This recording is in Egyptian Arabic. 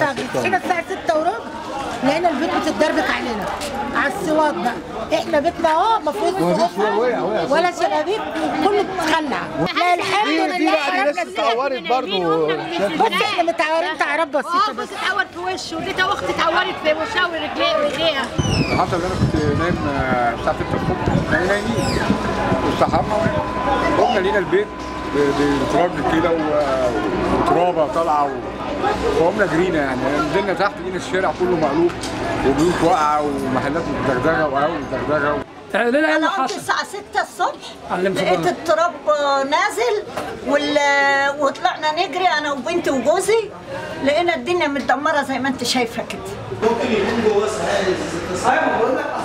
الساعه صحينا الساعه 6 وربع لقينا البيوت بتتدربك علينا على السواق بقى احنا بيتنا اهو المفروض ولا شبابيك كله بتخلع لا الحمد دي دي لله بقى دي خرجنا لسه اتطورت برضه بص احنا متعورين تعرب اه بسيطه بس بص اتعور في وشه ودي اختي اتعورت في وشها ورجليها وايديها حصل انا كنت نايم آه، الساعه 6 الصبح كنا نايمين واستحمى قمنا لقينا البيت ب- بتراب كده و- وترابه طالعه و- فقمنا جرينا يعني نزلنا تحت لقينا الشارع كله مقلوب وبيوت واقعه ومحلات متدغدغه وقهوه متدغدغه تعالى لنا ايه اللي انا قمت حصل؟ الساعة 6 الصبح علم لقيت صبرنا. التراب نازل وال... وطلعنا نجري انا وبنتي وجوزي لقينا الدنيا متدمرة زي ما انت شايفة كده ممكن يكون جواه سهل ايوه بقول لك